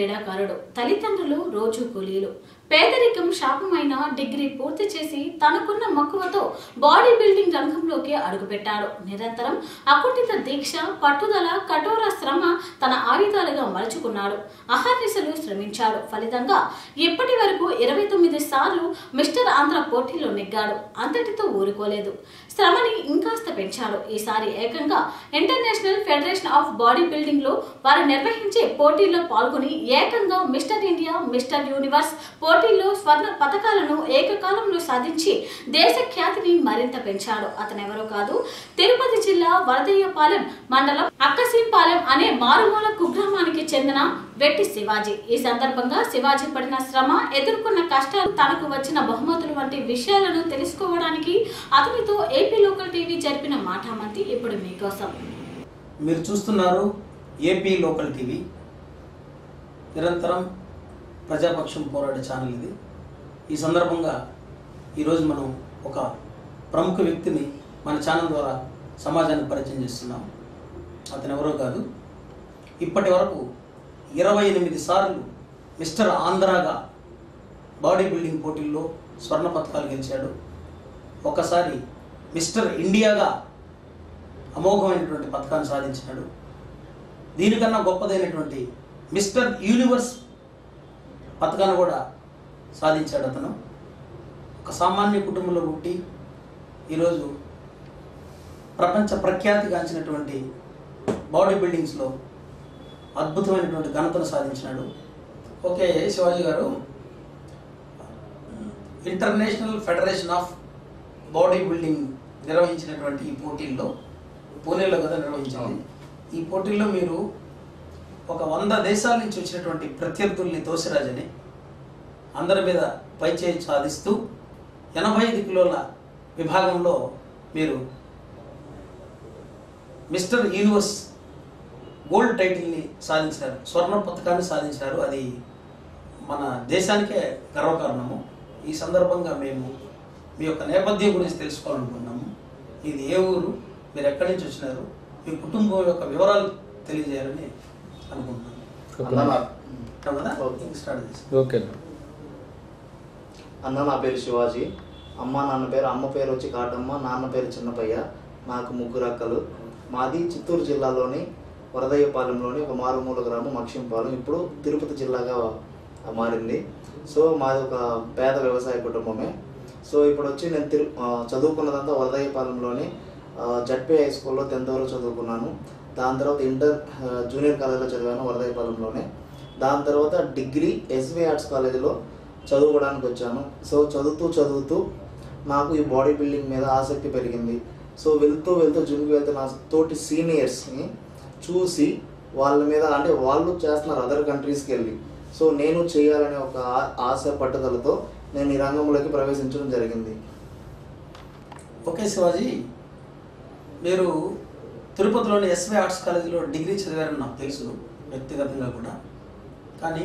క్రీడాకారుడు తల్లిదండ్రులు రోజు కూలీలు పేదరికం శాపమైన డిగ్రీ పూర్తి చేసి తనకున్న మక్కువతో బాడీ బిల్డింగ్ రంగంలోకి అడుగుపెట్టాడు నిరంతరం అకుంఠిత దీక్ష పట్టుదల కఠోర శ్రమ తన ఆయుధాలుగా మలుచుకున్నాడు అహర్నిశలు శ్రమించాడు ఫలితంగా ఇప్పటి వరకు ఇరవై తొమ్మిది సార్లు మిస్టర్ ఆంధ్ర పోటీలో నెగ్గాడు అంతటితో ఊరుకోలేదు శ్రమని ఇంకాస్త పెంచాడు ఈసారి ఏకంగా international federation of body building లో వారు నిర్వహించే పోటీల్లో పాల్గొని ఏకంగా మిస్టర్ ఇండియా మిస్టర్ యూనివర్స్ పోటీల్లో స్వర్ణ పథకాలను ఏకకాలంలో సాధించి దేశ ఖ్యాతిని మరింత పెంచాడు అతనెవరో కాదు తిరుపతి జిల్లా వరదయ్యపాలెం మండలం అక్కసీంపాలెం అనే మారుమూల కుగ్రామానికి చెందిన వెట్టి శివాజీ ఈ సందర్భంగా శివాజీ పడిన శ్రమ ఎదుర్కొన్న కష్టాలు తనకు వచ్చిన బహుమతులు వంటి విషయాలను తెలుసుకోవడానికి అతనితో ఏపీ లోకల్ టీవీ జరిపిన మాటామంతి ఇప్పుడు మీకోసం మీరు చూస్తున్నారు ఏపీ లోకల్ టీవీ నిరంతరం ప్రజాపక్షం పోరాడే ఛానల్ ఇది ఈ సందర్భంగా ఈరోజు మనం ఒక ప్రముఖ వ్యక్తిని మన ఛానల్ ద్వారా సమాజానికి పరిచయం చేస్తున్నాం అతను ఎవరో కాదు ఇప్పటి వరకు ఇరవై ఎనిమిది సార్లు మిస్టర్ ఆంధ్రాగా బాడీ బిల్డింగ్ పోటీల్లో స్వర్ణ పథకాలు గెలిచాడు ఒకసారి మిస్టర్ ఇండియాగా అమోఘమైనటువంటి పథకాన్ని సాధించినాడు దీనికన్నా గొప్పదైనటువంటి మిస్టర్ యూనివర్స్ పథకాన్ని కూడా సాధించాడు అతను ఒక సామాన్య కుటుంబంలో పుట్టి ఈరోజు ప్రపంచ ప్రఖ్యాతిగాంచినటువంటి బాడీ బిల్డింగ్స్లో అద్భుతమైనటువంటి ఘనతను సాధించినాడు okay Shivaji garu international federation of body building నిర్వహించినటువంటి ఈ పోటీల్లో పూణేలో కదా నిర్వహించింది ఈ పోటీల్లో మీరు ఒక వంద దేశాల నుంచి వచ్చినటువంటి ప్రత్యర్థుల్ని తోసిరాజని అందరి మీద పైచేయి సాధిస్తూ ఎనభై ఐదు కిలోల విభాగంలో మీరు మిస్టర్ యూనివర్స్ గోల్డ్ టైటిల్ని సాధించారు స్వర్ణ పథకాన్ని సాధించారు అది మన దేశానికే గర్వకారణము ఈ సందర్భంగా మేము మీ యొక్క నేపథ్యం గురించి తెలుసుకోవాలనుకున్నాము ఇది ఏ ఊరు మీరు ఎక్కడి నుంచి వచ్చినారు మీ కుటుంబం యొక్క వివరాలు తెలియజేయాలని అనుకుంటున్నాను అన్న నా ఉంటాం కదా ఇంక స్టార్ట్ చేసి ఓకే అన్న నా పేరు శివాజీ అమ్మ నాన్న పేరు అమ్మ పేరు వచ్చి కాటమ్మ నాన్న పేరు చిన్నపయ్య నాకు ముగ్గురు అక్కలు మాది చిత్తూరు జిల్లాలోని వరదయ్యపాలెంలోని ఒక మారుమూల గ్రామం మక్షంపాలెం ఇప్పుడు తిరుపతి జిల్లాగా మారింది సో మాది ఒక పేద వ్యవసాయ కుటుంబమే సో ఇప్పుడు వచ్చి నేను తిరు ఆ, చదువుకున్నదంతా వరదయ్యపాలెంలోని జడ్పీ హై స్కూల్లో టెన్త్ వరకు చదువుకున్నాను దాని తర్వాత ఇంటర్ ఆ, జూనియర్ కాలేజ్లో చదివాను వరదయ్యపాలెంలోనే దాని తర్వాత డిగ్రీ ఎస్వి ఆర్ట్స్ కాలేజీలో చదువుకోవడానికి వచ్చాను సో చదువుతూ చదువుతూ నాకు ఈ బాడీ బిల్డింగ్ మీద ఆసక్తి పెరిగింది సో వెళ్తూ వెళ్తూ జిమ్కి వెళ్తూ నా తోటి సీనియర్స్ని చూసి వాళ్ళ మీద అంటే వాళ్ళు చేస్తున్నారు అదర్ కంట్రీస్కి వెళ్ళి సో నేను చేయాలనే ఒక ఆ- ఆశ పట్టుదలతో నేను ఈ రంగంలోకి ప్రవేశించడం జరిగింది ఓకే శివాజీ మీరు తిరుపతిలోని ఎస్వి ఆర్ట్స్ కాలేజీలో డిగ్రీ చదివారని నాకు తెలుసు వ్యక్తిగతంగా కూడా కానీ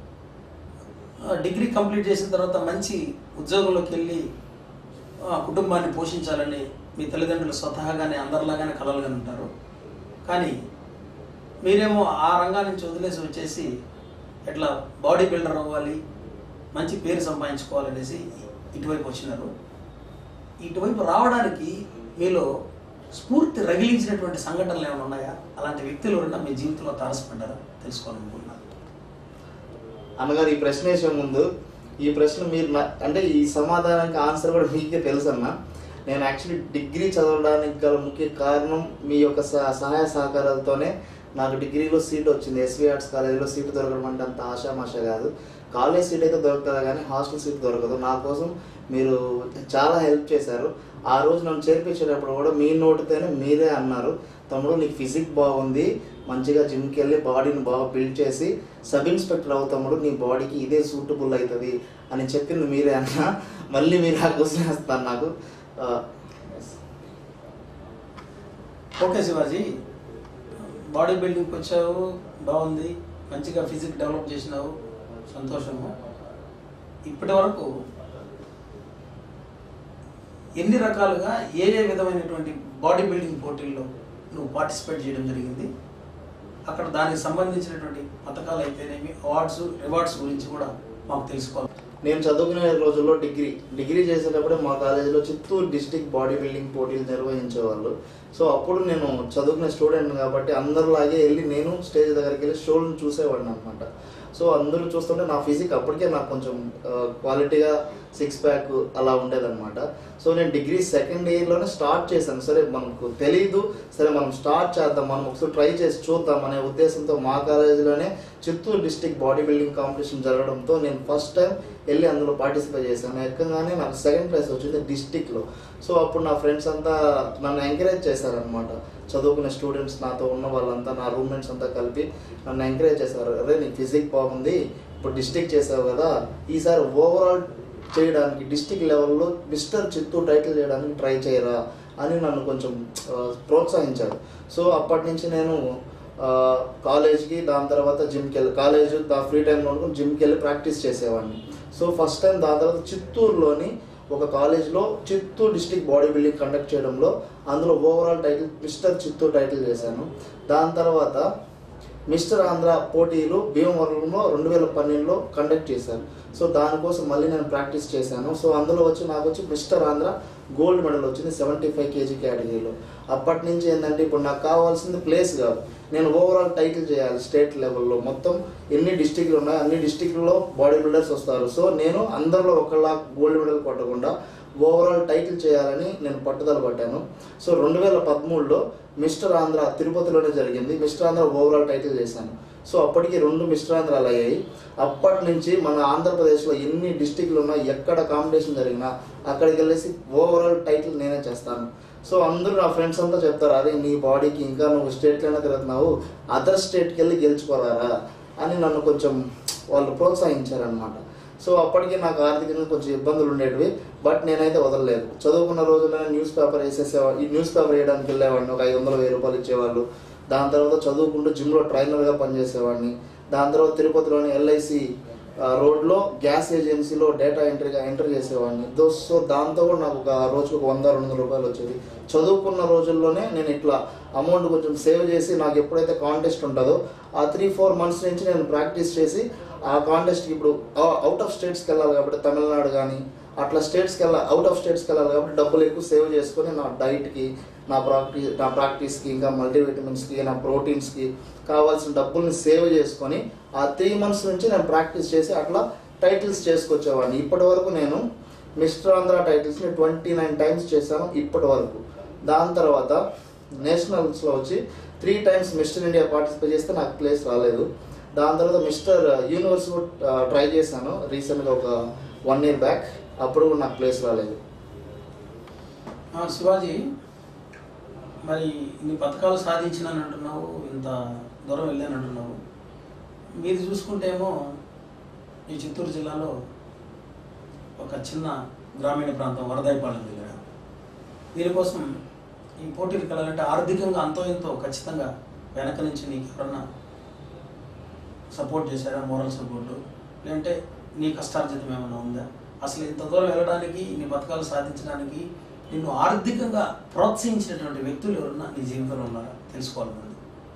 ఆ, డిగ్రీ కంప్లీట్ చేసిన తర్వాత మంచి ఉద్యోగంలోకి వెళ్ళి ఆ, కుటుంబాన్ని పోషించాలని మీ తల్లిదండ్రులు స్వతహాగానే అందరిలాగానే కలలుగానే ఉంటారు కానీ మీరేమో ఆ రంగా నుంచి వదిలేసి వచ్చేసి ఎట్లా బాడీ బిల్డర్ అవ్వాలి మంచి పేరు సంపాదించుకోవాలనేసి ఇటువైపు వచ్చినారు ఇటువైపు రావడానికి మీలో స్ఫూర్తి రగిలించినటువంటి సంఘటనలు ఏమైనా ఉన్నాయా అలాంటి వ్యక్తులు ఎవరైనా మీ జీవితంలో తారసపడ్డారా తెలుసుకోవాలనుకుంటున్నాను అన్నగారు ఈ ప్రశ్న వేసే ముందు ఈ ప్రశ్న మీరు నా- అంటే ఈ సమాధానానికి ఆన్సర్ కూడా మీకే తెలుసు అన్న నేను యాక్చువల్లీ డిగ్రీ చదవడానికి గల ముఖ్య కారణం మీ యొక్క సహ- సహాయ సహకారాలతోనే నాకు డిగ్రీలో సీట్ వచ్చింది ఎస్వి ఆర్ట్స్ కాలేజీలో సీట్ దొరకడం అంటే అంత ఆశామాష కాదు కాలేజ్ సీట్ అయితే దొరుకుతుంది కానీ హాస్టల్ సీట్ దొరకదు నా కోసం మీరు చాలా హెల్ప్ చేశారు ఆ రోజు నన్ను చేర్పించేటప్పుడు కూడా మీ నోటితోనే మీరే అన్నారు తమ్ముడు నీకు ఫిజిక్ బాగుంది మంచిగా జిమ్కి వెళ్ళి బాడీని బాగా బిల్డ్ చేసి సబ్ ఇన్స్పెక్టర్ అవు తమ్ముడు నీ బాడీకి ఇదే సూటబుల్ అవుతుంది అని చెప్పింది మీరే అన్న మళ్ళీ మీరు ఆ క్వశ్చన్ వేస్తాను నాకు ఆ, ఓకే శివాజీ బాడీ బిల్డింగ్కి వచ్చావు బాగుంది మంచిగా ఫిజిక్ డెవలప్ చేసినావు సంతోషము ఇప్పటి వరకు ఎన్ని రకాలుగా ఏ ఏ విధమైనటువంటి బాడీ బిల్డింగ్ పోటీల్లో నువ్వు పార్టిసిపేట్ చేయడం జరిగింది అక్కడ దానికి సంబంధించినటువంటి పథకాలు అయితేనేమి అవార్డ్స్ రివార్డ్స్ గురించి కూడా మాకు తెలుసుకోవాలి నేను చదువుకునే రోజుల్లో డిగ్రీ డిగ్రీ చేసేటప్పుడే మా కాలేజీలో చిత్తూరు డిస్టిక్ బాడీ బిల్డింగ్ పోటీలు నిర్వహించేవాళ్ళు సో అప్పుడు నేను చదువుకునే స్టూడెంట్ కాబట్టి అందరిలాగే వెళ్ళి నేను స్టేజ్ దగ్గరికి వెళ్ళి షోలను చూసేవాడిని అనమాట సో అందరూ చూస్తుంటే నా ఫిజిక్ అప్పటికే నాకు కొంచెం క్వాలిటీగా సిక్స్ ప్యాక్ అలా ఉండేదన్నమాట సో నేను డిగ్రీ సెకండ్ ఇయర్లోనే స్టార్ట్ చేశాను సరే మనకు తెలియదు సరే మనం స్టార్ట్ చేద్దాం మనం ఒకసారి ట్రై చేసి చూద్దాం అనే ఉద్దేశంతో మా కాలేజీలోనే Chittoor district body building competition జరగడంతో నేను ఫస్ట్ టైం వెళ్ళి అందులో పార్టిసిపేట్ చేశాను ఎక్కగానే నాకు సెకండ్ ప్రైజ్ వచ్చింది డిస్టిక్లో సో అప్పుడు నా ఫ్రెండ్స్ అంతా నన్ను ఎంకరేజ్ చేశారనమాట చదువుకునే స్టూడెంట్స్ నాతో ఉన్న వాళ్ళంతా నా రూమ్మేట్స్ అంతా కలిపి నన్ను ఎంకరేజ్ చేశారు అరే నీ ఫిజిక్ బాగుంది ఇప్పుడు డిస్టిక్ చేసావు కదా ఈసారి ఓవరాల్ చేయడానికి డిస్టిక్ లెవెల్లో మిస్టర్ చిత్తూరు టైటిల్ చేయడానికి ట్రై చేయరా అని నన్ను కొంచెం ఆ, ప్రోత్సహించారు సో అప్పటి నుంచి నేను ఆ, కాలేజ్కి దాని తర్వాత జిమ్కి వెళ్ళి కాలేజ్ దా ఫ్రీ టైంలో అనుకుని జిమ్కి వెళ్ళి ప్రాక్టీస్ చేసేవాడిని సో ఫస్ట్ టైం దాని తర్వాత చిత్తూరులోని ఒక కాలేజ్లో Chittoor district body building conduct చేయడంలో అందులో overall title mister Chittoor title చేశాను దాని తర్వాత మిస్టర్ ఆంధ్ర పోటీలు భీమవరంలో రెండు వేల పన్నెండులో కండక్ట్ చేశారు సో దానికోసం మళ్ళీ నేను ప్రాక్టీస్ చేశాను సో అందులో వచ్చి నాకు వచ్చి మిస్టర్ ఆంధ్ర గోల్డ్ మెడల్ వచ్చింది సెవెంటీ ఫైవ్ కేజీ కేటగిరీలో అప్పటి నుంచి ఏంటంటే ఇప్పుడు నాకు కావాల్సింది ప్లేస్ కాదు నేను ఓవరాల్ టైటిల్ చేయాలి స్టేట్ లెవెల్లో మొత్తం ఎన్ని డిస్టిక్లు ఉన్నాయి అన్ని డిస్టిక్లలో బాడీ బిల్డర్స్ వస్తారు సో నేను అందరిలో ఒకళ్ళ గోల్డ్ మెడల్ కొట్టకుండా ఓవరాల్ టైటిల్ చేయాలని నేను పట్టుదల పట్టాను సో రెండు వేల పదమూడులో మిస్టర్ ఆంధ్ర తిరుపతిలోనే జరిగింది మిస్టర్ ఆంధ్ర ఓవరాల్ టైటిల్ చేశాను సో అప్పటికి రెండు మిస్టర్ ఆంధ్రాలు అయ్యాయి అప్పటి నుంచి మన ఆంధ్రప్రదేశ్లో ఎన్ని డిస్టిక్లు ఉన్నా ఎక్కడ కాంపిటీషన్ జరిగినా అక్కడికి వెళ్ళేసి ఓవరాల్ టైటిల్ నేనే చేస్తాను సో అందరూ నా ఫ్రెండ్స్ అంతా చెప్తారు అదే నీ బాడీకి ఇంకా నువ్వు స్టేట్లోనే తిరుగుతున్నావు అదర్ స్టేట్కి వెళ్ళి గెలుచుకోరారా అని నన్ను కొంచెం వాళ్ళు ప్రోత్సహించారనమాట సో అప్పటికి నాకు ఆర్థికంగా కొంచెం ఇబ్బందులు ఉండేటివి బట్ నేనైతే వదలలేదు చదువుకున్న రోజున న్యూస్ పేపర్ వేసేసేవాడు ఈ న్యూస్ పేపర్ వేయడానికి వెళ్ళేవాడిని ఒక ఐదు వందల వెయ్యి రూపాయలు ఇచ్చేవాళ్ళు దాని తర్వాత చదువుకుంటూ జిమ్లో ట్రైనర్గా పనిచేసేవాడిని దాని తర్వాత తిరుపతిలోని ఎల్ఐసి రోడ్లో గ్యాస్ ఏజెన్సీలో డేటా ఎంట్రీగా ఎంటర్ చేసేవాడిని దో సో దాంతో కూడా నాకు ఒక రోజుకు ఒక వంద రెండు వందల రూపాయలు వచ్చేది చదువుకున్న రోజుల్లోనే నేను ఇట్లా అమౌంట్ కొంచెం సేవ్ చేసి నాకు ఎప్పుడైతే కాంటెస్ట్ ఉంటుందో ఆ త్రీ ఫోర్ మంత్స్ నుంచి నేను ప్రాక్టీస్ చేసి ఆ కాంటెస్ట్కి ఇప్పుడు అవుట్ ఆఫ్ స్టేట్స్కి వెళ్ళాలి కాబట్టి తమిళనాడు కానీ అట్లా స్టేట్స్కి వెళ్ళాలి అవుట్ ఆఫ్ స్టేట్స్కి వెళ్ళాలి కాబట్టి డబ్బులు ఎక్కువ సేవ్ చేసుకొని నా డైట్కి నా ప్రాక్టీ నా ప్రాక్టీస్కి ఇంకా మల్టీవిటమిన్స్కి నా ప్రోటీన్స్కి కావాల్సిన డబ్బుల్ని సేవ్ చేసుకొని ఆ త్రీ మంత్స్ నుంచి నేను ప్రాక్టీస్ చేసి అట్లా టైటిల్స్ చేసుకొచ్చేవాడిని ఇప్పటి వరకు నేను మిస్టర్ ఆంధ్ర టైటిల్స్ని ట్వంటీ నైన్ టైమ్స్ చేశాను ఇప్పటి వరకు దాని తర్వాత నేషనల్స్లో వచ్చి three times mister India participate చేస్తే నాకు ప్లేస్ రాలేదు దాని తర్వాత మిస్టర్ యూనివర్స్ ట్రై చేశాను రీసెంట్గా ఒక వన్ ఇయర్ బ్యాక్ అప్పుడు కూడా నాకు ప్లేస్ రాలేదు ఆ, శివాజీ మరి ఇన్ని పథకాలు సాధించినాను అంటున్నావు ఇంత దూరం వెళ్ళాను అంటున్నావు మీది చూసుకుంటేమో ఈ చిత్తూరు జిల్లాలో ఒక చిన్న గ్రామీణ ప్రాంతం వరదాయపాలెం దగ్గర దీనికోసం ఈ పోటీలకు వెళ్ళాలంటే ఆర్థికంగా అంతో ఎంతో ఖచ్చితంగా వెనక నుంచి నీకు ఎవరన్నా సపోర్ట్ చేశారా మోరల్ సపోర్టు లేదంటే నీ కష్టార్జితం ఏమైనా ఉందా అసలు ఇంత దూరం వెళ్ళడానికి ఇన్ని పథకాలు సాధించడానికి నిన్ను ఆర్థికంగా ప్రోత్సహించినటువంటి వ్యక్తులు ఎవరన్నా నీ జీవితంలో ఉన్నారా తెలుసుకోవాలి ముందు.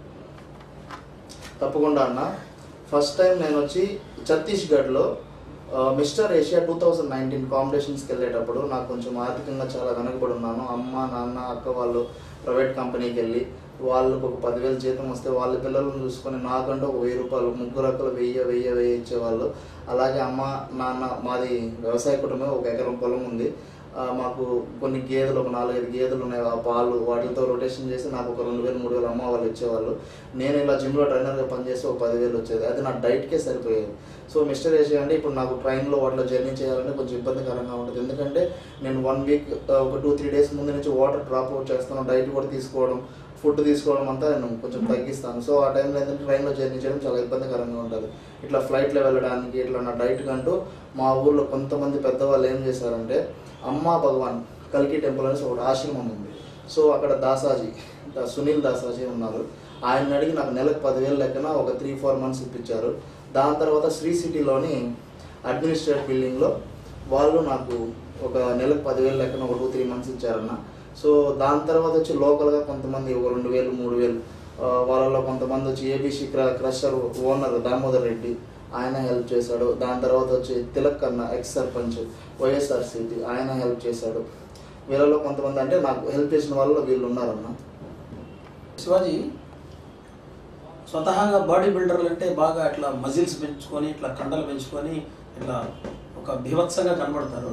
తప్పకుండా అన్న ఫస్ట్ టైం నేను వచ్చి ఛత్తీస్గఢ్లో ఆ, mister Asia two thousand nineteen కాంపిటీషన్స్కి వెళ్ళేటప్పుడు నాకు కొంచెం ఆర్థికంగా చాలా వెనకబడి ఉన్నాను అమ్మ నాన్న అక్క వాళ్ళు ప్రైవేట్ కంపెనీకి వెళ్ళి వాళ్ళకు ఒక పదివేలు జీతం వస్తే వాళ్ళ పిల్లలను చూసుకొని నాకంటూ ఒక వెయ్యి రూపాయలు ముగ్గురు అక్కలు వెయ్యి వెయ్యి వెయ్యి ఇచ్చేవాళ్ళు అలాగే అమ్మ నాన్న మాది వ్యవసాయ కుటుంబం ఒక ఎకరం పొలం ఉంది ఆ, మాకు కొన్ని గేదెలు ఒక నాలుగైదు గేదెలు ఉన్నాయి ఆ పాలు వాటితో రొటేషన్ చేసి నాకు ఒక రెండు వేలు మూడు వేలు అమ్మ వాళ్ళు ఇచ్చేవాళ్ళు నేను ఇలా జిమ్లో ట్రైనర్గా పనిచేస్తే ఒక పదివేలు వచ్చేది అది నా డైట్కే సరిపోయేది సో మిస్టర్ ఏషియా అంటే ఇప్పుడు నాకు ట్రైన్లో వాటిలో జర్నీ చేయాలంటే కొంచెం ఇబ్బందికరంగా ఉంటుంది ఎందుకంటే నేను వన్ వీక్ ఒక టూ త్రీ డేస్ ముందు నుంచి వాటర్ డ్రాప్ అవుట్ చేస్తాను డైట్ కూడా తీసుకోవడం ఫుడ్ తీసుకోవడం అంతా నేను కొంచెం తగ్గిస్తాను సో ఆ టైంలో ఏంటంటే ట్రైన్లో జర్నీ చేయడం చాలా ఇబ్బందికరంగా ఉంటుంది ఇట్లా ఫ్లైట్లో వెళ్ళడానికి ఇట్లా నా డైట్ కంటూ మా ఊర్లో కొంతమంది పెద్దవాళ్ళు ఏం చేశారంటే అమ్మా భగవాన్ కల్కి టెంపుల్ అనేసి ఒకటి ఆశ్రమం ఉంది సో అక్కడ దాసాజీ దా- సునీల్ దాసాజీ ఉన్నారు ఆయన అడిగి నాకు నెలకు పదివేలు లెక్కన ఒక త్రీ ఫోర్ మంత్స్ ఇప్పించారు దాని తర్వాత శ్రీ సిటీలోని అడ్మినిస్ట్రేటివ్ బిల్డింగ్లో వాళ్ళు నాకు ఒక నెలకు పదివేలు లెక్కన ఒక టూ త్రీ మంత్స్ ఇచ్చారన్న సో దాని తర్వాత వచ్చి లోకల్గా కొంతమంది ఒక రెండు వేలు మూడు వేలు ఆ, వాళ్ళలో కొంతమంది వచ్చి ఏబీసీ క్ర క్రషర్ ఓనర్ దామోదర్ రెడ్డి ఆయన హెల్ప్ చేశాడు దాని తర్వాత వచ్చి తిలక్ కన్న ఎక్స్ సర్పంచ్ వైఎస్ఆర్సీపీ ఆయన హెల్ప్ చేశాడు వీళ్ళలో కొంతమంది అంటే నాకు హెల్ప్ చేసిన వాళ్ళు వీళ్ళు ఉన్నారన్న శివాజీ స్వతహాగా బాడీ బిల్డర్లు అంటే బాగా ఇట్లా మజిల్స్ పెంచుకొని ఇట్లా కండలు పెంచుకొని ఇట్లా ఒక బీభత్సంగా కనబడతారు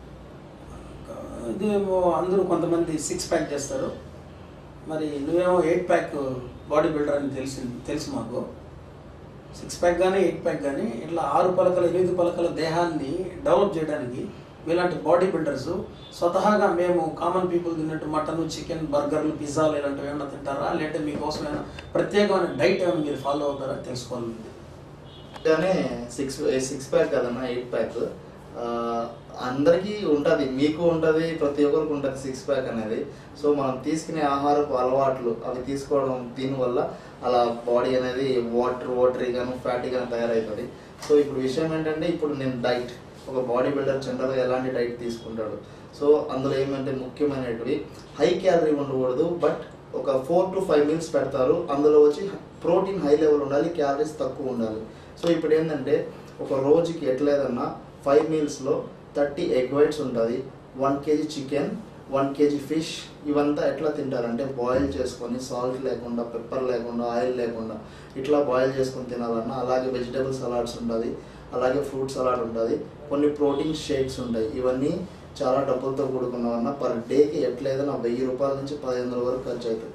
ఇదేమో అందరూ కొంతమంది సిక్స్ ప్యాక్ చేస్తారు మరి నువ్వేమో ఎయిట్ ప్యాక్ బాడీ బిల్డర్ అని తెలిసి తెలుసు మాకు సిక్స్ ప్యాక్ కానీ ఎయిట్ ప్యాక్ కానీ ఇట్లా ఆరు పలకల ఎనిమిది పలకల దేహాన్ని డెవలప్ చేయడానికి ఇలాంటి బాడీ బిల్డర్స్ స్వతహాగా మేము కామన్ పీపుల్ తిన్నట్టు మటన్ చికెన్ బర్గర్లు పిజ్జాలు ఇలాంటివి ఏమైనా తింటారా లేదంటే మీకోసం ఏమైనా ప్రత్యేకమైన డైట్ ఏమైనా మీరు ఫాలో అవుతారా తెలుసుకోవాలి మీరు. కానీ సిక్స్ సిక్స్ ప్యాక్ కదన్న ఎయిట్ ప్యాక్ అందరికీ ఉంటుంది మీకు ఉంటుంది ప్రతి ఒక్కరికి ఉంటుంది సిక్స్ ప్యాక్ అనేది సో మనం తీసుకునే ఆహారపు అలవాట్లు అవి తీసుకోవడం దీనివల్ల అలా బాడీ అనేది వాటర్ వాటరీగాను ఫ్యాటీగాను తయారవుతుంది సో ఇప్పుడు విషయం ఏంటంటే ఇప్పుడు నేను డైట్ ఒక బాడీ బిల్డర్ జనరల్గా ఎలాంటి డైట్ తీసుకుంటాడు సో అందులో ఏమంటే ముఖ్యమైనటివి హై క్యాలరీ ఉండకూడదు బట్ ఒక ఫోర్ టు ఫైవ్ మీల్స్ పెడతారు అందులో వచ్చి ప్రోటీన్ హై లెవెల్ ఉండాలి క్యాలరీస్ తక్కువ ఉండాలి సో ఇప్పుడు ఏంటంటే ఒక రోజుకి ఎట్లేదన్నా ఫైవ్ మీల్స్లో థర్టీ ఎగ్ వైట్స్ ఉంటుంది one KG chicken one KG fish ఇవంతా ఎట్లా తింటారంటే బాయిల్ చేసుకొని సాల్ట్ లేకుండా పెప్పర్ లేకుండా ఆయిల్ లేకుండా ఇట్లా బాయిల్ చేసుకొని తినాలన్నా అలాగే వెజిటేబుల్ సలాడ్స్ ఉంటుంది అలాగే ఫ్రూట్ సలాడ్ ఉంటుంది కొన్ని ప్రోటీన్ షేక్స్ ఉంటాయి ఇవన్నీ చాలా డబ్బులతో కూడుకున్నవన్న పర్ డేకి ఎట్లేదన్నా వెయ్యి రూపాయల నుంచి పదిహేను వందల వరకు ఖర్చు అవుతుంది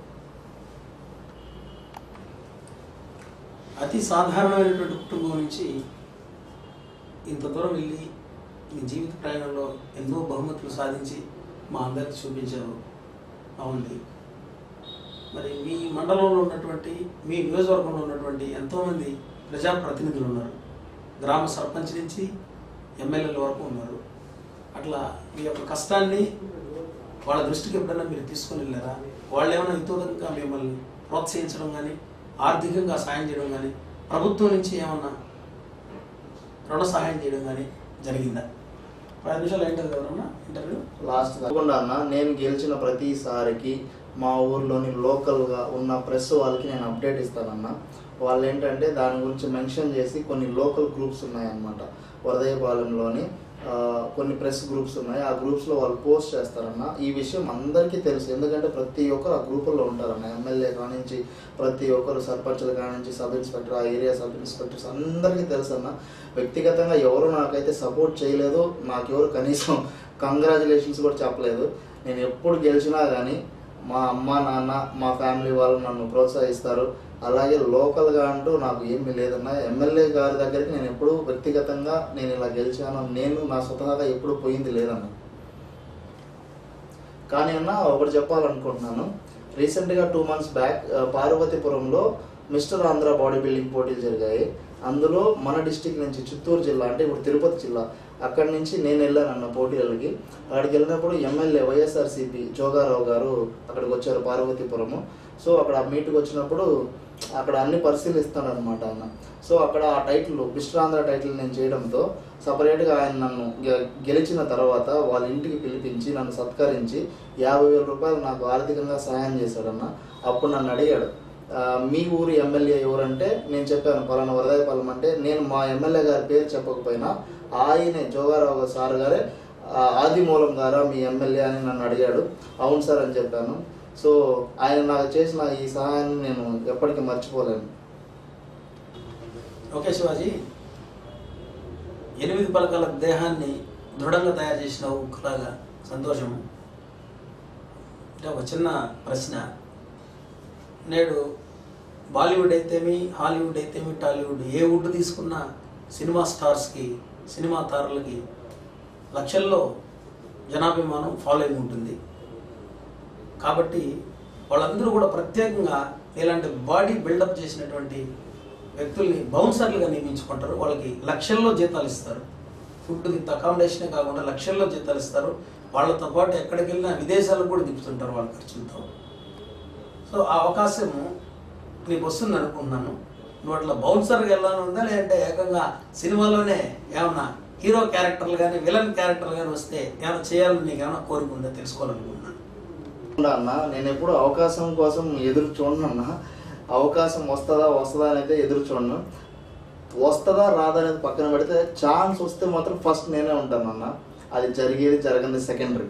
అతి సాధారణమైనటువంటి కుటుంబం నుంచి ఇంత దూరం వెళ్ళి మీ జీవిత ప్రయాణంలో ఎన్నో బహుమతులు సాధించి మా అందరికి చూపించారు అవునండి మరి మీ మండలంలో ఉన్నటువంటి మీ నియోజకవర్గంలో ఉన్నటువంటి ఎంతోమంది ప్రజాప్రతినిధులు ఉన్నారు గ్రామ సర్పంచ్ నుంచి ఎమ్మెల్యేల వరకు ఉన్నారు అట్లా మీ యొక్క కష్టాన్ని వాళ్ళ దృష్టికి ఎప్పుడైనా మీరు తీసుకొని వెళ్ళారా వాళ్ళు ఏమైనా ఇంతోదంగా మిమ్మల్ని ప్రోత్సహించడం కానీ ఆర్థికంగా సాయం చేయడం కానీ ప్రభుత్వం నుంచి ఏమన్నా రుణ సహాయం చేయడం కానీ జరిగిందా పది నిమిషాలు ఏంటది ఎవరన్నా ఇంటర్వ్యూ లాస్ట్ కాకుండా అన్న నేను గెలిచిన ప్రతిసారికి మా ఊర్లోని లోకల్గా ఉన్న ప్రెస్ వాళ్ళకి నేను అప్డేట్ ఇస్తానన్న వాళ్ళు ఏంటంటే దాని గురించి మెన్షన్ చేసి కొన్ని లోకల్ గ్రూప్స్ ఉన్నాయన్నమాట వరదయపాలెంలోని ఆ, కొన్ని ప్రెస్ గ్రూప్స్ ఉన్నాయి ఆ గ్రూప్స్లో వాళ్ళు పోస్ట్ చేస్తారన్న ఈ విషయం అందరికీ తెలుసు ఎందుకంటే ప్రతి ఒక్కరు ఆ గ్రూపుల్లో ఉంటారన్న ఎమ్మెల్యే కానించి ప్రతి ఒక్కరు సర్పంచులు కానించి సబ్ ఇన్స్పెక్టర్ ఆ ఏరియా సబ్ ఇన్స్పెక్టర్స్ అందరికీ తెలుసు అన్న వ్యక్తిగతంగా ఎవరు నాకైతే సపోర్ట్ చేయలేదు నాకెవరు కనీసం కంగ్రాచులేషన్స్ కూడా చెప్పలేదు నేను ఎప్పుడు గెలిచినా కానీ మా అమ్మ నాన్న మా ఫ్యామిలీ వాళ్ళు నన్ను ప్రోత్సహిస్తారు అలాగే లోకల్గా అంటూ నాకు ఏమీ లేదన్న ఎమ్మెల్యే గారి దగ్గరికి నేను ఎప్పుడు వ్యక్తిగతంగా నేను ఇలా గెలిచాను నేను నా స్వతహాగా ఎప్పుడు పోయింది లేదన్న కానీ అన్న ఒకటి చెప్పాలనుకుంటున్నాను రీసెంట్గా టూ మంత్స్ బ్యాక్ పార్వతీపురంలో మిస్టర్ ఆంధ్ర బాడీ బిల్డింగ్ పోటీలు జరిగాయి అందులో మన డిస్టిక్ నుంచి చిత్తూరు జిల్లా అంటే ఇప్పుడు తిరుపతి జిల్లా అక్కడి నుంచి నేను వెళ్ళాను అన్న పోటీలకి అక్కడికి వెళ్ళినప్పుడు ఎమ్మెల్యే వైఎస్ఆర్సీపీ జోగారావు గారు అక్కడికి వచ్చారు పార్వతీపురము సో అక్కడ మీట్కి వచ్చినప్పుడు అక్కడ అన్ని పరిశీలిస్తాడు అనమాట అన్న సో అక్కడ ఆ టైటిల్ విశ్రాంధ్ర టైటిల్ నేను చేయడంతో సపరేట్గా ఆయన నన్ను గె- గెలిచిన తర్వాత వాళ్ళ ఇంటికి పిలిపించి నన్ను సత్కరించి యాభై వేల రూపాయలు నాకు ఆర్థికంగా సహాయం చేశాడన్న అప్పుడు నన్ను అడిగాడు "ఆ, మీ ఊరు ఎమ్మెల్యే ఎవరంటే నేను చెప్పాను పలానా వరదాయపాలెం అంటే నేను మా ఎమ్మెల్యే గారి పేరు చెప్పకపోయినా ఆయనే జోగారావు గారు సార్ గారే "ఆ, ఆదిమూలం గారా మీ ఎమ్మెల్యే అని నన్ను అడిగాడు అవును సార్ అని చెప్పాను సో ఆయన నాకు చేసిన ఈ సహాయాన్ని నేను ఎప్పటికీ మర్చిపోలేను ఓకే శివాజీ ఎనిమిది పలకల దేహాన్ని దృఢంగా తయారు చేసిన ఉక్కులాగా సంతోషము అంటే ఒక చిన్న ప్రశ్న నేడు బాలీవుడ్ అయితేమి హాలీవుడ్ అయితేమి టాలీవుడ్ ఏ వుడ్ తీసుకున్న సినిమా స్టార్స్కి సినిమా తారులకి లక్షల్లో జనాభిమానం ఫాలోయింగ్ ఉంటుంది కాబట్టి వాళ్ళందరూ కూడా ప్రత్యేకంగా ఇలాంటి బాడీ బిల్డప్ చేసినటువంటి వ్యక్తుల్ని బౌన్సర్లుగా నియమించుకుంటారు వాళ్ళకి లక్షల్లో జీతాలు ఇస్తారు ఫుడ్ విత్ అకామిడేషనే కాకుండా లక్షల్లో జీతాలు ఇస్తారు వాళ్ళతో పాటు ఎక్కడికి వెళ్ళినా విదేశాలకు కూడా తిప్పుతుంటారు వాళ్ళ ఖర్చులతో సో ఆ అవకాశం నీకు వస్తుంది అనుకున్నాను నువ్వు అట్లా బౌన్సర్గా వెళ్ళాలని ఉందా లేదంటే ఏకంగా సినిమాలోనే ఏమన్నా హీరో క్యారెక్టర్లు కానీ విలన్ క్యారెక్టర్లు కానీ వస్తే ఏమైనా చేయాలని నీకు ఏమైనా కోరిక ఉందా తెలుసుకోవాలనుకున్నాను అన్న నేను ఎప్పుడు అవకాశం కోసం ఎదురు చూడనన్న అవకాశం వస్తుందా వస్తుందా అని అయితే ఎదురు చూడను వస్తుందా రాదా అనేది పక్కన పెడితే ఛాన్స్ వస్తే మాత్రం ఫస్ట్ నేనే ఉంటాను అన్న అది జరిగేది జరగని సెకండరీ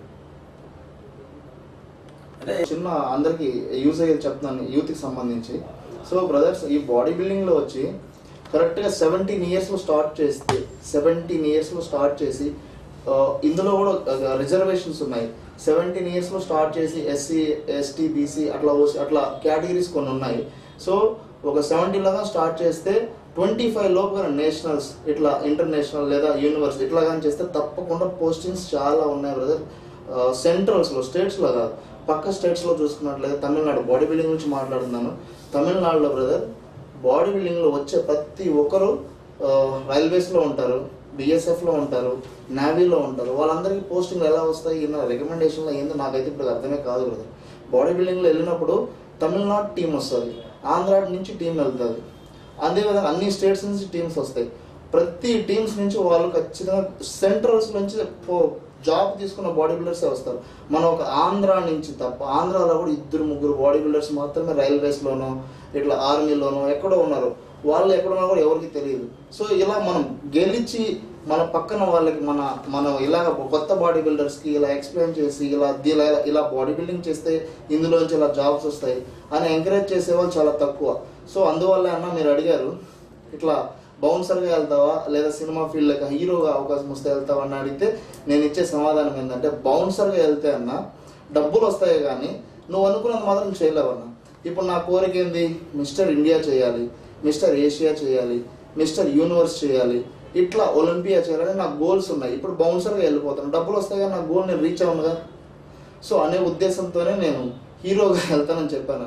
అంటే చిన్న అందరికి యూజ్ అయ్యేది చెప్తున్నాను యూత్కి సంబంధించి సో బ్రదర్స్ ఈ బాడీ బిల్డింగ్లో వచ్చి కరెక్ట్గా సెవెంటీన్ ఇయర్స్లో స్టార్ట్ చేస్తే సెవెంటీన్ ఇయర్స్లో స్టార్ట్ చేసి ఆ, ఇందులో కూడా రిజర్వేషన్స్ ఉన్నాయి సెవెంటీన్ ఇయర్స్లో స్టార్ట్ చేసి ఎస్సీ ఎస్టీ బీసీ అట్లా ఓసీ అట్లా కేటగిరీస్ కొన్ని ఉన్నాయి సో ఒక సెవెంటీన్ లాగా స్టార్ట్ చేస్తే ట్వంటీ ఫైవ్ లోపు నేషనల్స్ ఇట్లా ఇంటర్నేషనల్ లేదా యూనివర్స్ ఇట్లా కానీ చేస్తే తప్పకుండా పోస్టింగ్స్ చాలా ఉన్నాయి బ్రదర్ సెంట్రల్స్లో స్టేట్స్లో కాదు పక్క స్టేట్స్లో చూసుకున్నట్లయితే తమిళనాడు బాడీ బిల్డింగ్ గురించి మాట్లాడుతున్నాను తమిళనాడులో బ్రదర్ బాడీ బిల్డింగ్లో వచ్చే ప్రతి ఒక్కరు రైల్వేస్లో ఉంటారు బిఎస్ఎఫ్లో ఉంటారు నేవీలో ఉంటారు వాళ్ళందరికీ పోస్టింగ్లు ఎలా వస్తాయి ఈయన రికమెండేషన్లో ఏందో నాకైతే ఇప్పుడు అర్థమే కాదు బ్రదర్ బాడీ బిల్డింగ్లో వెళ్ళినప్పుడు తమిళనాడు టీం వస్తుంది ఆంధ్ర నుంచి టీం వెళ్తుంది అదేవిధంగా అన్ని స్టేట్స్ నుంచి టీమ్స్ వస్తాయి ప్రతి టీమ్స్ నుంచి వాళ్ళు ఖచ్చితంగా సెంట్రల్స్ నుంచి పో- జాబ్ తీసుకున్న బాడీ బిల్డర్సే వస్తారు మనం ఒక ఆంధ్ర నుంచి తప్ప ఆంధ్రాలో కూడా ఇద్దరు ముగ్గురు బాడీ బిల్డర్స్ మాత్రమే రైల్వేస్లోనో ఇట్లా ఆర్మీలోనో ఎక్కడో ఉన్నారు వాళ్ళు ఎక్కడ ఉన్నా కూడా ఎవరికి తెలియదు సో ఇలా మనం గెలిచి మన పక్కన వాళ్ళకి మన మనం ఇలా కొత్త బాడీ బిల్డర్స్కి ఇలా ఎక్స్ప్లెయిన్ చేసి ఇలా ఇలా ఇలా బాడీ బిల్డింగ్ చేస్తే ఇందులోంచి ఇలా జాబ్స్ వస్తాయి అని ఎంకరేజ్ చేసే వాళ్ళు చాలా తక్కువ సో అందువల్ల అన్న మీరు అడిగారు ఇట్లా బౌన్సర్గా వెళ్తావా లేదా సినిమా ఫీల్డ్కి హీరోగా అవకాశం వస్తే వెళ్తావా అని అడిగితే నేను ఇచ్చే సమాధానం ఏంటంటే బౌన్సర్గా వెళ్తే అన్న డబ్బులు వస్తాయి కానీ నువ్వు అనుకున్నది మాత్రం చేయలేవన్న ఇప్పుడు నా కోరిక ఏంది మిస్టర్ ఇండియా చేయాలి మిస్టర్ ఏషియా చేయాలి మిస్టర్ యూనివర్స్ చేయాలి ఇట్లా ఒలింపియా చేయాలని నాకు గోల్స్ ఉన్నాయి ఇప్పుడు బౌన్సర్గా వెళ్ళిపోతాను డబ్బులు వస్తాయి కానీ నా గోల్ నేను రీచ్ అవునుగా సో అనే ఉద్దేశంతోనే నేను హీరోగా వెళ్తానని చెప్పాను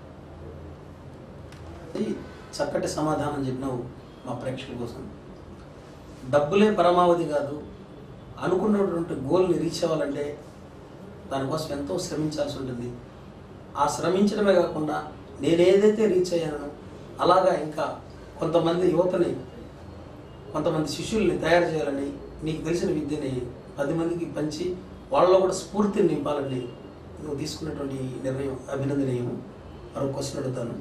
ఇది చక్కటి సమాధానం చెప్పినావు మా ప్రేక్షకుల కోసం డబ్బులే పరమావధి కాదు అనుకున్నటువంటి గోల్ని రీచ్ అవ్వాలంటే దానికోసం ఎంతో శ్రమించాల్సి ఉంటుంది ఆ శ్రమించడమే కాకుండా నేను ఏదైతే రీచ్ అయ్యానో అలాగా ఇంకా కొంతమంది యువతని కొంతమంది శిష్యుల్ని తయారు చేయాలని నీకు తెలిసిన విద్యని పది మందికి పంచి వాళ్ళలో కూడా స్ఫూర్తిని నింపాలని నువ్వు తీసుకున్నటువంటి ఈ నిర్ణయం అభినందనీయము మరో క్వశ్చన్ అడుగుతాను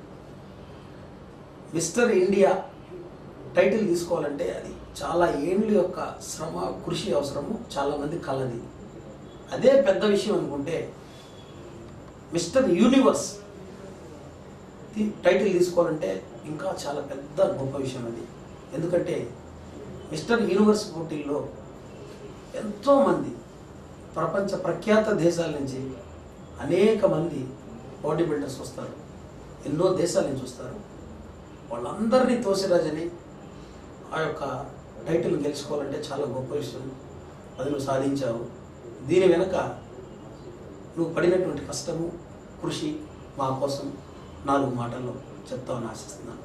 మిస్టర్ ఇండియా టైటిల్ తీసుకోవాలంటే అది చాలా ఏండ్ల యొక్క శ్రమ కృషి అవసరము చాలా మంది కలది అదే పెద్ద విషయం అనుకుంటే మిస్టర్ యూనివర్స్ ది- టైటిల్ తీసుకోవాలంటే ఇంకా చాలా పెద్ద గొప్ప విషయం అది ఎందుకంటే మిస్టర్ యూనివర్స్ పోటీల్లో ఎంతోమంది ప్రపంచ ప్రఖ్యాత దేశాల నుంచి అనేక మంది బాడీ బిల్డర్స్ వస్తారు ఎన్నో దేశాల నుంచి వస్తారు వాళ్ళందరినీ తోసిరాజని ఆ యొక్క టైటిల్ గెలుచుకోవాలంటే చాలా గొప్ప విషయం అది నువ్వు సాధించావు దీని వెనక నువ్వు పడినటువంటి కష్టము కృషి మా కోసం నాలుగు మాటల్లో చెప్తావని ఆశిస్తున్నాను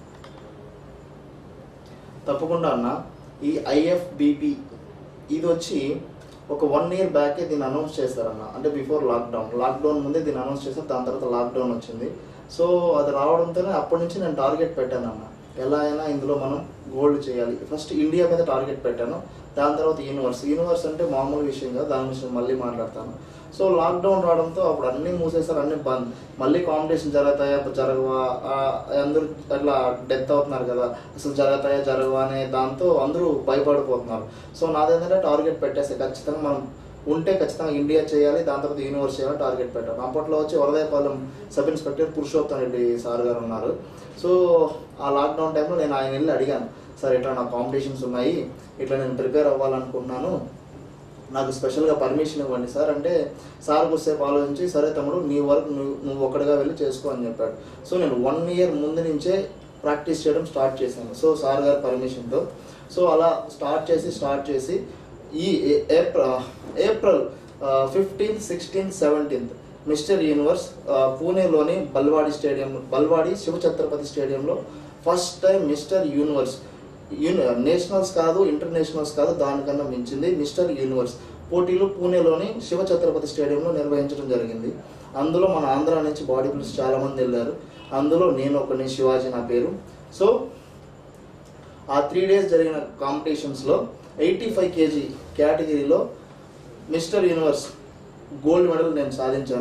తప్పకుండా అన్న ఈ ఐఎఫ్బిపి ఇది వచ్చి ఒక వన్ ఇయర్ బ్యాకే దీన్ని అనౌన్స్ చేశారన్న అంటే బిఫోర్ లాక్డౌన్ లాక్డౌన్ ముందే దీన్ని అనౌన్స్ చేశారు దాని తర్వాత లాక్డౌన్ వచ్చింది సో అది రావడంతోనే అప్పటి నుంచి నేను టార్గెట్ పెట్టానన్న ఎలా అయినా ఇందులో మనం గోల్డ్ చేయాలి ఫస్ట్ ఇండియా మీద టార్గెట్ పెట్టాను దాని తర్వాత యూనివర్స్ యూనివర్స్ అంటే మామూలు విషయం కదా దాని గురించి మళ్ళీ మాట్లాడతాను సో లాక్డౌన్ రావడంతో అప్పుడు అన్నీ మూసేశారు అన్నీ బంద్ మళ్ళీ కాంపిటీషన్ జరుగుతాయా జరగవా ఆ, అందరూ అట్లా డెత్ అవుతున్నారు కదా అసలు జరుగుతాయా జరగవా అనే దాంతో అందరూ భయపడిపోతున్నారు సో నాదేంటంటే టార్గెట్ పెట్టేస్తే ఖచ్చితంగా మనం ఉంటే ఖచ్చితంగా ఇండియా చేయాలి దాని తర్వాత యూనివర్స్ చేయాలి టార్గెట్ పెట్టాను అప్పట్లో వచ్చి వరదయపాలెం sub inspector Purushottam Reddy sir garu ఉన్నారు సో ఆ లాక్డౌన్ టైంలో నేను ఆయన వెళ్ళి అడిగాను సార్ ఇట్లా నా కాంపిటీషన్స్ ఉన్నాయి ఇట్లా నేను ప్రిపేర్ అవ్వాలనుకుంటున్నాను నాకు స్పెషల్గా పర్మిషన్ ఇవ్వండి సార్ అంటే సార్ కొద్దిసేపు ఆలోచించి సరే తమ్ముడు నీ వరకు నువ్వు నువ్వు ఒక్కడిగా వెళ్ళి చేసుకో అని చెప్పాడు సో నేను వన్ ఇయర్ ముందు నుంచే ప్రాక్టీస్ చేయడం స్టార్ట్ చేశాను సో సార్ గారి పర్మిషన్తో సో అలా స్టార్ట్ చేసి స్టార్ట్ చేసి ఈ ఏ- April April fifteenth sixteenth seventeenth mister universe ఆ, పూణేలోని బల్వాడి స్టేడియం బల్వాడి శివ ఛత్రపతి స్టేడియంలో ఫస్ట్ టైం మిస్టర్ యూనివర్స్ యూని నేషనల్స్ కాదు ఇంటర్నేషనల్స్ కాదు దానికన్నా మించింది మిస్టర్ యూనివర్స్ పోటీలు పూణేలోని శివ ఛత్రపతి స్టేడియంలో నిర్వహించడం జరిగింది అందులో మన ఆంధ్ర నుంచి బాడీ బిల్డర్స్ చాలా మంది వెళ్ళారు అందులో నేను ఒకని శివాజీ నా పేరు సో ఆ త్రీ డేస్ జరిగిన కాంపిటీషన్స్లో ఎయిటీ ఫైవ్ కేజీ కేటగిరీలో మిస్టర్ యూనివర్స్ గోల్డ్ మెడల్ నేను సాధించాను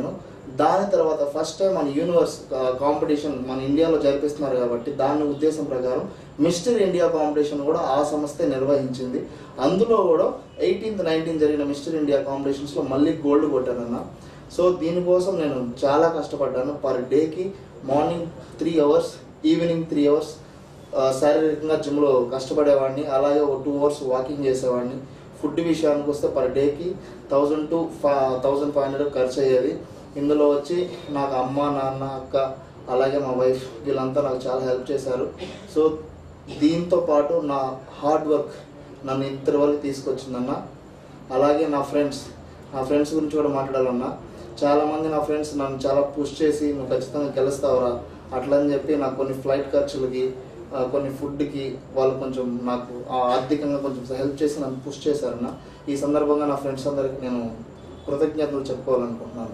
దాని తర్వాత ఫస్ట్ టైం మన యూనివర్స్ కాంపిటీషన్ మన ఇండియాలో జరిపిస్తున్నారు కాబట్టి దాని ఉద్దేశం ప్రకారం మిస్టర్ ఇండియా కాంపిటీషన్ కూడా ఆ సంస్థే నిర్వహించింది అందులో కూడా ఎయిటీన్త్ నైన్టీన్ జరిగిన మిస్టర్ ఇండియా కాంపిటీషన్స్లో మళ్ళీ గోల్డ్ కొట్టానన్న సో దీనికోసం నేను చాలా కష్టపడ్డాను పర్ డేకి morning three hours evening three hours శారీరకంగా జిమ్లో కష్టపడేవాడిని అలాగే ఒక టూ అవర్స్ వాకింగ్ చేసేవాడిని ఫుడ్ విషయానికి వస్తే పర్ డేకి థౌజండ్ టు ఫా థౌజండ్ ఫైవ్ హండ్రెడ్ ఖర్చు అయ్యేది ఇందులో వచ్చి నాకు అమ్మ నాన్న అక్క అలాగే మా వైఫ్ వీళ్ళంతా నాకు చాలా హెల్ప్ చేశారు సో దీంతో పాటు నా హార్డ్ వర్క్ నన్ను ఇంతటి వరకు తీసుకొచ్చిందన్న అలాగే నా ఫ్రెండ్స్ నా ఫ్రెండ్స్ గురించి కూడా మాట్లాడాలన్నా చాలామంది నా ఫ్రెండ్స్ నన్ను చాలా పుష్ చేసి నువ్వు ఖచ్చితంగా గెలుస్తావురా అట్లా అని చెప్పి నాకు కొన్ని ఫ్లైట్ ఖర్చులకి ఆ, కొన్ని ఫుడ్కి వాళ్ళు కొంచెం నాకు ఆ ఆర్థికంగా కొంచెం హెల్ప్ చేసి నన్ను పుష్ చేశారన్న ఈ సందర్భంగా నా ఫ్రెండ్స్ అందరికి నేను కృతజ్ఞతలు చెప్పుకోవాలనుకుంటున్నాను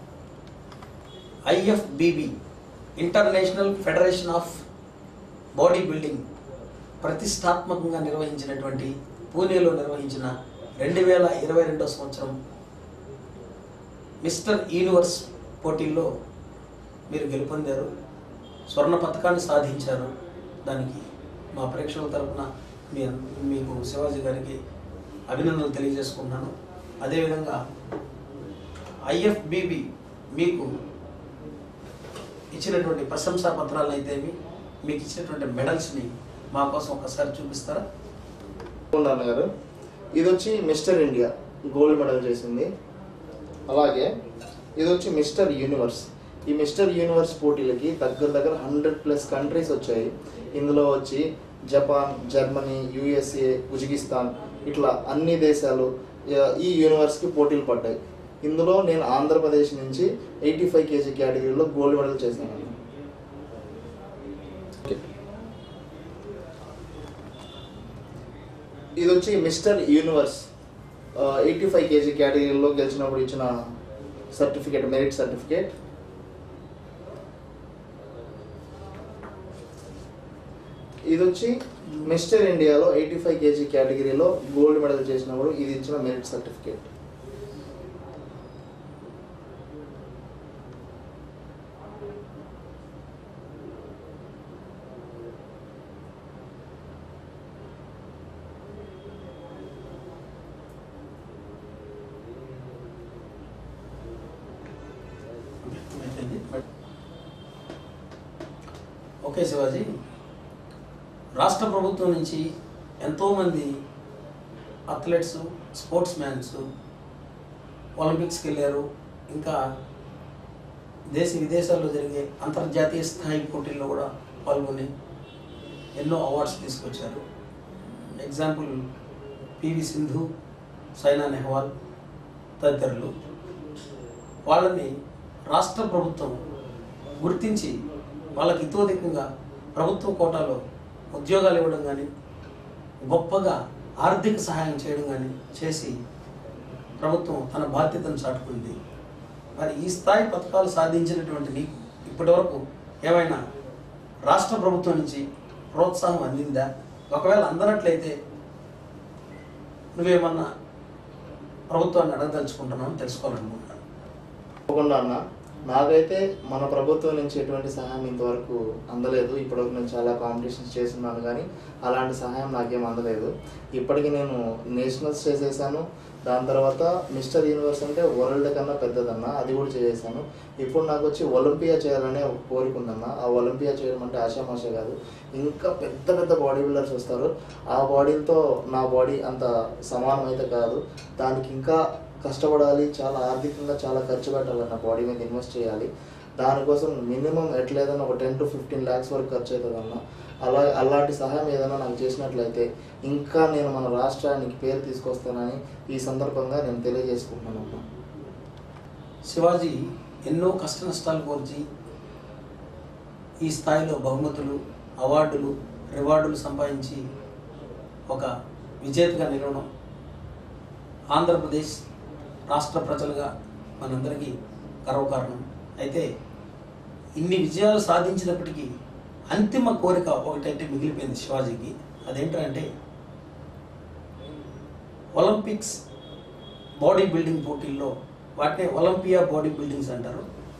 IFBB international federation of body building ప్రతిష్టాత్మకంగా నిర్వహించినటువంటి పూణేలో నిర్వహించిన రెండు వేల ఇరవై రెండో సంవత్సరం మిస్టర్ యూనివర్స్ పోటీల్లో మీరు గెలుపొందారు స్వర్ణ పథకాన్ని సాధించారు దానికి మా ప్రేక్షకుల తరపున మీ మీకు శివాజీ గారికి అభినందనలు తెలియజేసుకుంటున్నాను అదేవిధంగా ఐఎఫ్బిబి మీకు ఇచ్చినటువంటి ప్రశంసా పత్రాలను అయితేమి మీకు ఇచ్చినటువంటి మెడల్స్ని మా కోసం ఒకసారి చూపిస్తారా నాన్న గారు ఇది వచ్చి మిస్టర్ ఇండియా గోల్డ్ మెడల్ చేసింది అలాగే ఇది వచ్చి మిస్టర్ యూనివర్స్ ఈ మిస్టర్ యూనివర్స్ పోటీలకి దగ్గర దగ్గర హండ్రెడ్ ప్లస్ కంట్రీస్ వచ్చాయి ఇందులో వచ్చి జపాన్ జర్మనీ యుఎస్ఏ ఉజ్బెకిస్తాన్ ఇట్లా అన్ని దేశాలు ఆ, ఈ యూనివర్స్కి పోటీలు పడ్డాయి ఇందులో నేను ఆంధ్రప్రదేశ్ నుంచి ఎయిటీ ఫైవ్ కేజీ కేటగిరీలో గోల్డ్ మెడల్ చేశాను ఇది వచ్చి mister universe eighty five KG కేటగిరీలో గెలిచినప్పుడు ఇచ్చిన సర్టిఫికేట్ మెరిట్ సర్టిఫికేట్ ఇది వచ్చి మిస్టర్ ఇండియాలో ఎయిటీ ఫైవ్ కేజీ కేటగిరీలో గోల్డ్ మెడల్ చేసినప్పుడు ఇది ఇచ్చిన మెరిట్ సర్టిఫికేట్ ఓకే శివాజీ రాష్ట్ర ప్రభుత్వం నుంచి ఎంతోమంది అథ్లెట్స్ స్పోర్ట్స్ మ్యాన్స్ ఒలింపిక్స్కి వెళ్ళారు ఇంకా దేశ విదేశాల్లో జరిగే అంతర్జాతీయ స్థాయి పోటీల్లో కూడా పాల్గొని ఎన్నో అవార్డ్స్ తీసుకొచ్చారు ఎగ్జాంపుల్ పివి సింధు సైనా నెహ్వాల్ తదితరులు వాళ్ళని రాష్ట్ర ప్రభుత్వం గుర్తించి వాళ్ళకి ఇతోధికంగా ప్రభుత్వ కోటాలో ఉద్యోగాలు ఇవ్వడం కానీ గొప్పగా ఆర్థిక సహాయం చేయడం కానీ చేసి ప్రభుత్వం తన బాధ్యతను చాటుకుంది మరి ఈ స్థాయి పథకాలు సాధించినటువంటి నీకు ఇప్పటివరకు ఏమైనా రాష్ట్ర ప్రభుత్వం నుంచి ప్రోత్సాహం అందిందా ఒకవేళ అందనట్లయితే నువ్వేమన్నా ప్రభుత్వాన్ని అడగదలుచుకుంటున్నావు తెలుసుకోవాలనుకుంటున్నాను తప్పకుండా అన్న నాకైతే మన ప్రభుత్వం నుంచి ఎటువంటి సహాయం ఇంతవరకు అందలేదు ఇప్పటివరకు నేను చాలా కాంపిటీషన్స్ చేస్తున్నాను కానీ అలాంటి సహాయం నాకేం అందలేదు ఇప్పటికి నేను నేషనల్స్ చేసేసాను దాని తర్వాత మిస్టర్ యూనివర్స్ అంటే వరల్డ్ కన్నా పెద్దదన్న అది కూడా చేసేసాను ఇప్పుడు నాకు వచ్చి ఒలింపియా చేయాలనే ఒక కోరిక ఉందన్న ఆ ఒలింపియా చేయడం అంటే ఆశామాష కాదు ఇంకా పెద్ద పెద్ద బాడీ బిల్డర్స్ వస్తారు ఆ బాడీలతో నా బాడీ అంత సమానం అయితే కాదు దానికి ఇంకా కష్టపడాలి చాలా ఆర్థికంగా చాలా ఖర్చు పెట్టాలి నా బాడీ మీద ఇన్వెస్ట్ చేయాలి దానికోసం మినిమం ఎట్లేదన్నా ఒక టెన్ టు ఫిఫ్టీన్ ల్యాక్స్ వరకు ఖర్చు అవుతుంది అన్న అలా అలాంటి సహాయం ఏదైనా నాకు చేసినట్లయితే ఇంకా నేను మన రాష్ట్రానికి పేరు తీసుకొస్తానని ఈ సందర్భంగా నేను తెలియజేసుకుంటున్నాను అన్న శివాజీ ఎన్నో కష్ట నష్టాలు కోర్చి ఈ స్థాయిలో బహుమతులు అవార్డులు రివార్డులు సంపాదించి ఒక విజేతగా నిలవడం ఆంధ్రప్రదేశ్ రాష్ట్ర ప్రజలుగా మనందరికీ గర్వకారణం అయితే ఇన్ని విజయాలు సాధించినప్పటికీ అంతిమ కోరిక ఒకటైతే మిగిలిపోయింది శివాజీకి అదేంటంటే ఒలింపిక్స్ బాడీ బిల్డింగ్ పోటీల్లో వాటిని ఒలింపియా బాడీ బిల్డింగ్స్ అంటారు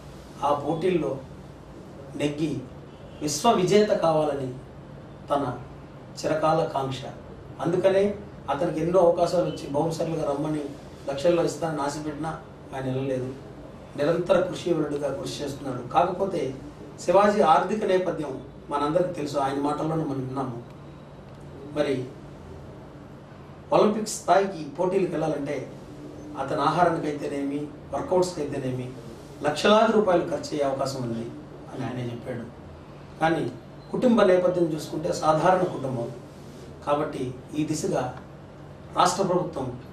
ఆ పోటీల్లో నెగ్గి విశ్వ విజేత కావాలని తన చిరకాల కాంక్ష అందుకనే అతనికి ఎన్నో అవకాశాలు వచ్చి బహుశరులుగా రమ్మని లక్షల్లో ఇస్తానని ఆశపెట్టినా ఆయన వెళ్ళలేదు నిరంతర కృషివరుడుగా కృషి చేస్తున్నాడు కాకపోతే శివాజీ ఆర్థిక నేపథ్యం మనందరికీ తెలుసు ఆయన మాటల్లోనే మనం విన్నాము మరి ఒలింపిక్స్ స్థాయికి పోటీలకు వెళ్ళాలంటే అతని ఆహారానికి అయితేనేమి వర్కౌట్స్కి అయితేనేమి లక్షలాది రూపాయలు ఖర్చు అయ్యే అవకాశం ఉంది అని ఆయనే చెప్పాడు కానీ కుటుంబ నేపథ్యం చూసుకుంటే సాధారణ కుటుంబం కాబట్టి ఈ దిశగా రాష్ట్ర ప్రభుత్వం